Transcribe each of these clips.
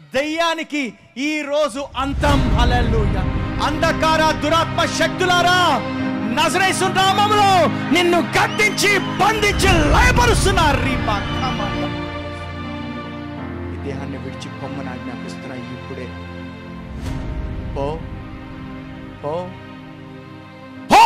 దయ్యానికి ఈ రోజు అంతం హల్లెలూయ అంధకార దురాత్మ శక్తులారా నజరేసు నామములో నిన్ను కట్టించి బంధించి లయపరుస్తున్నారు రీపా కమాండ. ఈ దేహాన్ని విడిచి పొమ్మని ఆజ్ఞాపిస్తున్నా ఇప్పుడే పో పో పో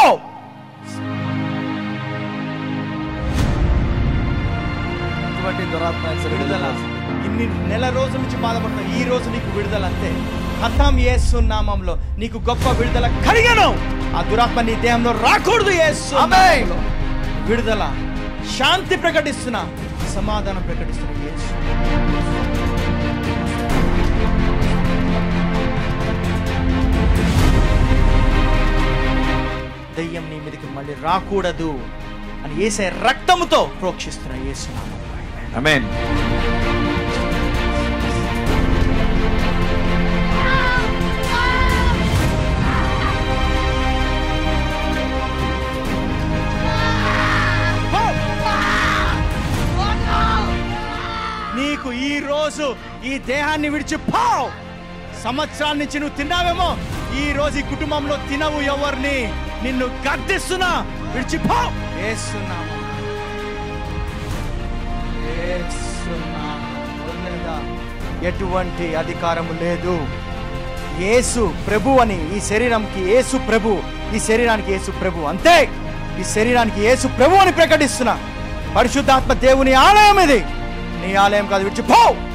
ఎటువంటి దురాత్మ అయినా సరే విడుదల ఇన్ని నెల రోజుల నుంచి బాధపడుతున్నావు ఈ రోజు నీకు విడుదల అంతే హతం యేసు నామంలో నీకు గొప్ప విడుదల కలిగను ఆ దురాత్మ నీ దేహంలో రాకూడదు యేసు ఆమేన్. నామములో. విడుదల శాంతి ప్రకటిస్తున్నా సమాధానం ప్రకటిస్తున్నా యేసు దయ్యం నీ మీదకి మళ్ళీ రాకూడదు అని ఏసే రక్తముతో ప్రోక్షిస్తున్న యేసు నామములో. ఆమేన్ నీకు ఈ రోజు ఈ దేహాన్ని విడిచి పావ్ సంవత్సరాల నుంచి నువ్వు తిన్నావేమో ఈ రోజు ఈ కుటుంబంలో తినవు ఎవరిని నిన్ను గద్దిస్తున్నా విడిచి పావ్ వేస్తున్నాము ఎటువంటి అధికారము లేదు యేసు ప్రభు అని ఈ శరీరంకి యేసు ప్రభు ఈ శరీరానికి యేసు ప్రభు అంతే ఈ శరీరానికి యేసు ప్రభు అని ప్రకటిస్తున్నా పరిశుద్ధాత్మ దేవుని ఆలయం ఇది నీ ఆలయం కాదు విడిచి పో